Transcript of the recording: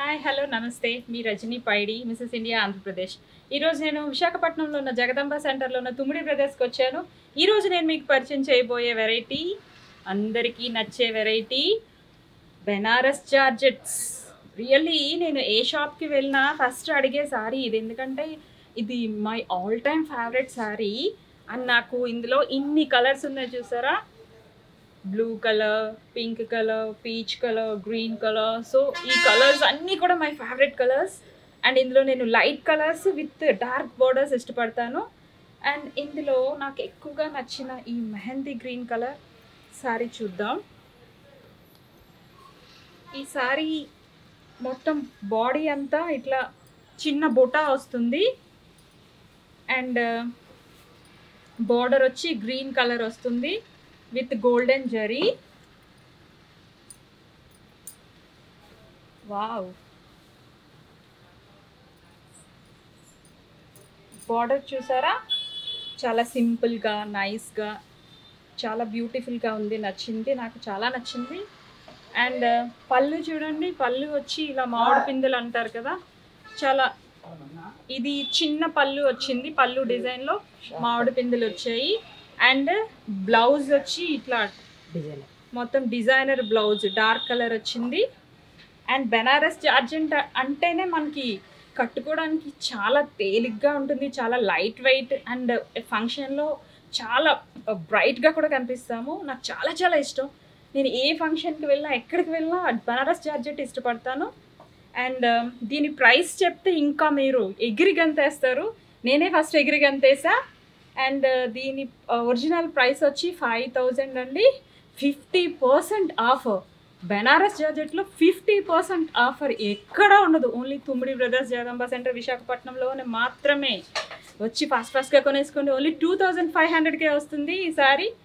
hi hello నమస్తే మీ Rajani Paidi Mrs India Andhra Pradesh ఈరోజు నేను విశాఖపట్నంలో ఉన్న జగదంబ సెంటర్లో ఉన్న తుమ్మిడి బ్రదర్స్కి వచ్చాను ఈరోజు నేను మీకు పరిచయం చేయబోయే వెరైటీ అందరికీ నచ్చే వెరైటీ బెనారస్ జార్జెట్స్ రియల్లీ నేను ఏ షాప్కి వెళ్ళినా ఫస్ట్ అడిగే సారీ ఇది ఎందుకంటే ఇది my all time favourite sari and నాకు ఇందులో ఇన్ని కలర్స్ ఉన్నాయి చూసారా blue colour pink colour peach colour green colour so ఈ కలర్స్ అన్నీ కూడా మై ఫేవరెట్ కలర్స్ అండ్ ఇందులో నేను light colours with dark borders ఇష్టపడతాను అండ్ ఇందులో నాకు ఎక్కువగా నచ్చిన ఈ మెహందీ గ్రీన్ కలర్ శారీ చూద్దాం ఈ శారీ మొత్తం బాడీ అంతా ఇట్లా చిన్న బుటా వస్తుంది అండ్ బార్డర్ వచ్చి గ్రీన్ కలర్ వస్తుంది with golden zari wow border చూసారా చాలా సింపుల్గా నైస్గా చాలా బ్యూటిఫుల్గా ఉంది నచ్చింది నాకు చాలా నచ్చింది అండ్ పళ్ళు చూడండి పళ్ళు వచ్చి ఇలా మామిడి పిందెలు అంటారు కదా చాలా ఇది చిన్న పళ్ళు వచ్చింది పళ్ళు డిజైన్లో మామిడి పిందెలు వచ్చాయి అండ్ బ్లౌజ్ వచ్చి ఇట్లా డిజైన్ మొత్తం డిజైనర్ బ్లౌజ్ డార్క్ కలర్ వచ్చింది అండ్ బెనారస్ జార్జెంట్ అంటేనే మనకి కట్టుకోవడానికి చాలా తేలిగ్గా ఉంటుంది చాలా లైట్ వెయిట్ అండ్ ఫంక్షన్లో చాలా బ్రైట్గా కూడా కనిపిస్తాము నాకు చాలా చాలా ఇష్టం నేను ఏ ఫంక్షన్కి వెళ్ళినా ఎక్కడికి వెళ్ళినా బనారస్ జార్జెట్ ఇష్టపడతాను అండ్ దీని ప్రైస్ చెప్తే ఇంకా మీరు ఎగిరి గంతేస్తారు నేనే ఫస్ట్ ఎగిరి గంతేసా అండ్ దీని ఒరిజినల్ ప్రైస్ వచ్చి ఫైవ్ థౌజండ్ అండి ఫిఫ్టీ పర్సెంట్ ఆఫర్ బెనారస్ జార్జెట్లో ఫిఫ్టీ పర్సెంట్ ఆఫర్ ఎక్కడా ఉండదు only Tummidi brothers Jagadamba centre విశాఖపట్నంలోనే మాత్రమే వచ్చి ఫాస్ట్ ఫాస్ట్గా కొనేసుకోండి ఓన్లీ టూ థౌజండ్ ఫైవ్ హండ్రెడ్కే వస్తుంది ఈ సారీ